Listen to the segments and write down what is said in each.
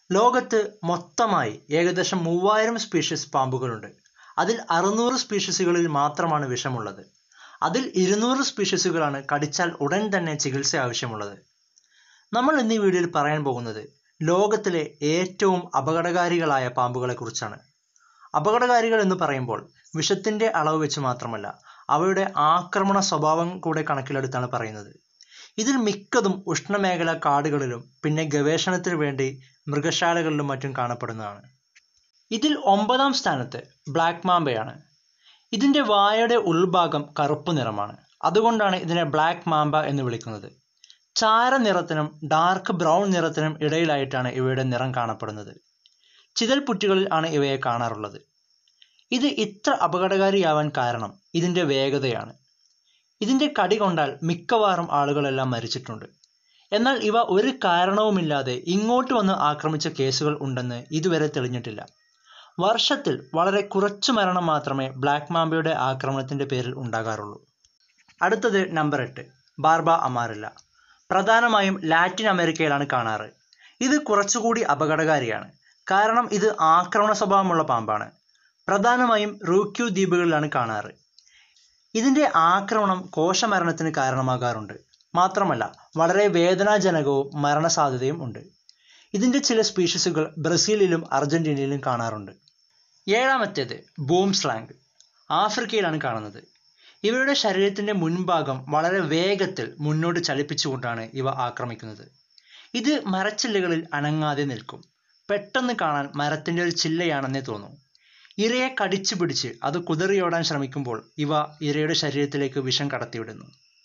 ലോകത്ത് മൊത്തമായി ഏകദേശം മൂവായിരം സ്പീഷീസ് പാമ്പുകളുണ്ട് അതിൽ അറുന്നൂറ് സ്പീഷീസുകളിൽ മാത്രമാണ് വിഷമുള്ളത് അതിൽ ഇരുന്നൂറ് സ്പീഷീസുകളാണ് കടിച്ചാൽ ഉടൻ തന്നെ ചികിത്സ ആവശ്യമുള്ളത് നമ്മൾ ഇന്ന് ഈ വീഡിയോയിൽ പറയാൻ പോകുന്നത് ലോകത്തിലെ ഏറ്റവും അപകടകാരികളായ പാമ്പുകളെ കുറിച്ചാണ് അപകടകാരികൾ എന്ന് പറയുമ്പോൾ വിഷത്തിന്റെ അളവ് വെച്ച് മാത്രമല്ല അവയുടെ ആക്രമണ സ്വഭാവം കൂടെ കണക്കിലെടുത്താണ് പറയുന്നത് ഇതിൽ മിക്കതും ഉഷ്ണമേഖല കാടുകളിലും പിന്നെ ഗവേഷണത്തിന് വേണ്ടി മൃഗശാലകളിലും മറ്റും കാണപ്പെടുന്നതാണ് ഇതിൽ ഒമ്പതാം സ്ഥാനത്ത് ബ്ലാക്ക് മാമ്പയാണ് ഇതിന്റെ വായയുടെ ഉൾഭാഗം കറുപ്പ് നിറമാണ് അതുകൊണ്ടാണ് ഇതിനെ ബ്ലാക്ക് മാമ്പ എന്ന് വിളിക്കുന്നത് ചാര നിറത്തിനും ഡാർക്ക് ബ്രൗൺ നിറത്തിനും ഇടയിലായിട്ടാണ് ഇവയുടെ നിറം കാണപ്പെടുന്നത് ചിതൽപുറ്റുകളിൽ ആണ് ഇവയെ കാണാറുള്ളത് ഇത് ഇത്ര അപകടകാരിയാവാൻ കാരണം ഇതിന്റെ വേഗതയാണ് ഇതിന്റെ കടി കൊണ്ടാൽ മിക്കവാറും ആളുകളെല്ലാം മരിച്ചിട്ടുണ്ട് എന്നാൽ ഇവ ഒരു കാരണവുമില്ലാതെ ഇങ്ങോട്ട് വന്ന് ആക്രമിച്ച കേസുകൾ ഉണ്ടെന്ന് ഇതുവരെ തെളിഞ്ഞിട്ടില്ല വർഷത്തിൽ വളരെ കുറച്ചു മരണം മാത്രമേ ബ്ലാക്ക് മാമ്പയുടെ ആക്രമണത്തിന്റെ പേരിൽ ഉണ്ടാകാറുള്ളൂ അടുത്തത് നമ്പർ എട്ട് ബാർബ അമാറില്ല പ്രധാനമായും ലാറ്റിൻ അമേരിക്കയിലാണ് കാണാറ് ഇത് കുറച്ചുകൂടി അപകടകാരിയാണ് കാരണം ഇത് ആക്രമണ സ്വഭാവമുള്ള പാമ്പാണ് പ്രധാനമായും റൂക്യു ദ്വീപുകളിലാണ് കാണാറ് ഇതിന്റെ ആക്രമണം കോശമരണത്തിന് കാരണമാകാറുണ്ട് മാത്രമല്ല വളരെ വേദനാജനകവും മരണസാധ്യതയും ഉണ്ട് ഇതിന്റെ ചില സ്പീഷീസുകൾ ബ്രസീലിലും അർജന്റീനയിലും കാണാറുണ്ട് ഏഴാമത്തേത് ബൂം സ്ലാങ് ആഫ്രിക്കയിലാണ് കാണുന്നത് ഇവയുടെ ശരീരത്തിന്റെ മുൻഭാഗം വളരെ വേഗത്തിൽ മുന്നോട്ട് ചലിപ്പിച്ചുകൊണ്ടാണ് ഇവ ആക്രമിക്കുന്നത് ഇത് മരച്ചില്ലകളിൽ അനങ്ങാതെ നിൽക്കും പെട്ടെന്ന് കാണാൻ മരത്തിന്റെ ഒരു ചില്ലയാണെന്നേ തോന്നും ഇരയെ കടിച്ചു പിടിച്ച് അത് കുതറിയോടാൻ ശ്രമിക്കുമ്പോൾ ഇവ ഇരയുടെ ശരീരത്തിലേക്ക് വിഷം കടത്തിവിടുന്നു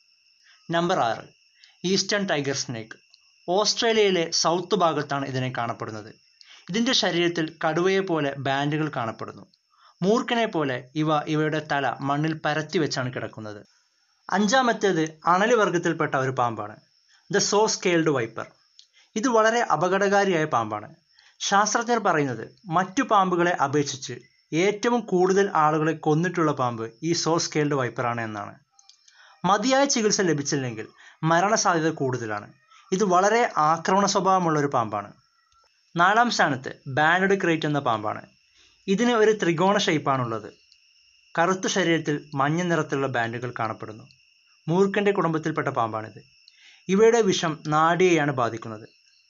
നമ്പർ ആറ് ഈസ്റ്റേൺ ടൈഗർ സ്നേക്ക് ഓസ്ട്രേലിയയിലെ സൗത്ത് ഭാഗത്താണ് ഇതിനെ കാണപ്പെടുന്നത് ഇതിന്റെ ശരീരത്തിൽ കടുവയെ പോലെ ബാൻഡുകൾ കാണപ്പെടുന്നു മൂർഖനെ പോലെ ഇവ ഇവയുടെ തല മണ്ണിൽ പരത്തി വെച്ചാണ് കിടക്കുന്നത് അഞ്ചാമത്തേത് അണലി വർഗത്തിൽപ്പെട്ട ഒരു പാമ്പാണ് ദ സോ സ്കെയിൽഡ് വൈപ്പർ ഇത് വളരെ അപകടകാരിയായ പാമ്പാണ് ശാസ്ത്രജ്ഞർ പറയുന്നത് മറ്റു പാമ്പുകളെ അപേക്ഷിച്ച് ഏറ്റവും കൂടുതൽ ആളുകളെ കൊന്നിട്ടുള്ള പാമ്പ് ഈ സോ സ്കെയിൽഡ് വൈപ്പറാണ് എന്നാണ് മതിയായ ചികിത്സ ലഭിച്ചില്ലെങ്കിൽ മരണസാധ്യത കൂടുതലാണ് ഇത് വളരെ ആക്രമണ സ്വഭാവമുള്ള ഒരു പാമ്പാണ് നാലാം സ്ഥാനത്ത് ബാനഡ് ക്രേറ്റ് എന്ന പാമ്പാണ് ഇതിന് ഒരു ത്രികോണ ഷേപ്പാണുള്ളത് കറുത്ത ശരീരത്തിൽ മഞ്ഞ നിറത്തിലുള്ള ബാൻഡുകൾ കാണപ്പെടുന്നു മൂർഖന്റെ കുടുംബത്തിൽപ്പെട്ട പാമ്പാണിത് ഇവയുടെ വിഷം നാഡിയെയാണ് ബാധിക്കുന്നത്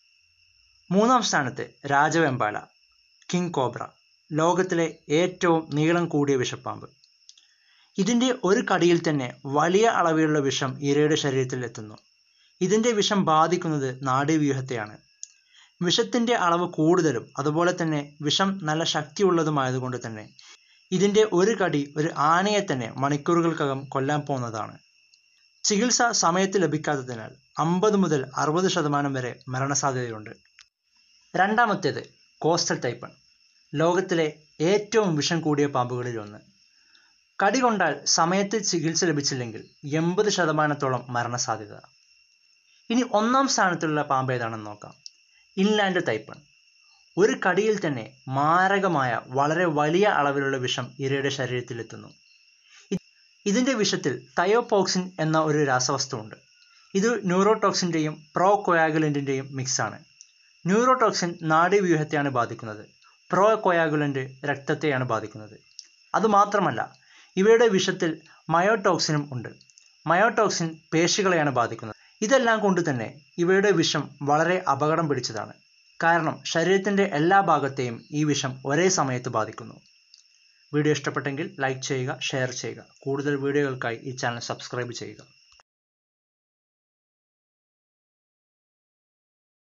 മൂന്നാം സ്ഥാനത്ത് രാജവെമ്പാല കിങ് കോബ്ര ലോകത്തിലെ ഏറ്റവും നീളം കൂടിയ വിഷപ്പാമ്പ് ഇതിന്റെ ഒരു കടിയിൽ തന്നെ വലിയ അളവിലുള്ള വിഷം ഇരയുടെ ശരീരത്തിൽ എത്തുന്നു ഇതിന്റെ വിഷം ബാധിക്കുന്നത് നാഡീവ്യൂഹത്തെയാണ് വിഷത്തിന്റെ അളവ് കൂടുതലും അതുപോലെ തന്നെ വിഷം നല്ല ശക്തിയുള്ളതുമായതുകൊണ്ട് തന്നെ ഇതിന്റെ ഒരു കടി ഒരു ആനയെ തന്നെ മണിക്കൂറുകൾക്കകം കൊല്ലാൻ പോകുന്നതാണ് ചികിത്സ സമയത്ത് ലഭിക്കാത്തതിനാൽ അമ്പത് മുതൽ അറുപത് ശതമാനം വരെ മരണസാധ്യതയുണ്ട് രണ്ടാമത്തേത് കോസ്റ്റൽ ടൈപ്പൺ ലോകത്തിലെ ഏറ്റവും വിഷം കൂടിയ പാമ്പുകളിൽ ഒന്ന് കടി കൊണ്ടാൽ സമയത്ത് ചികിത്സ ലഭിച്ചില്ലെങ്കിൽ എൺപത് ശതമാനത്തോളം മരണസാധ്യത ഇനി ഒന്നാം സ്ഥാനത്തുള്ള പാമ്പ് ഏതാണെന്ന് നോക്കാം ഇൻലാൻഡ് ടൈപ്പൺ ഒരു കടിയിൽ തന്നെ മാരകമായ വളരെ വലിയ അളവിലുള്ള വിഷം ഇരയുടെ ശരീരത്തിലെത്തുന്നു ഇതിന്റെ വിഷത്തിൽ തയോപോക്സിൻ എന്ന ഒരു രാസവസ്തു ഉണ്ട് ഇത് ന്യൂറോടോക്സിന്റെയും പ്രോ കൊയാഗുലന്റിന്റെയും മിക്സാണ് ന്യൂറോടോക്സിൻ നാഡീവ്യൂഹത്തെയാണ് ബാധിക്കുന്നത് പ്രോ കൊയാഗുലന്റ് രക്തത്തെയാണ് ബാധിക്കുന്നത് അതുമാത്രമല്ല ഇവയുടെ വിഷത്തിൽ മയോടോക്സിനും ഉണ്ട് മയോടോക്സിൻ പേശികളെയാണ് ബാധിക്കുന്നത് ഇതെല്ലാം കൊണ്ട് തന്നെ ഇവയുടെ വിഷം വളരെ അപകടം പിടിച്ചതാണ് കാരണം ശരീരത്തിന്റെ എല്ലാ ഭാഗത്തെയും ഈ വിഷം ഒരേ സമയത്ത് ബാധിക്കുന്നു വീഡിയോ ഇഷ്ടപ്പെട്ടെങ്കിൽ ലൈക്ക് ചെയ്യുക ഷെയർ ചെയ്യുക കൂടുതൽ വീഡിയോകൾക്കായി ഈ ചാനൽ സബ്സ്ക്രൈബ് ചെയ്യുക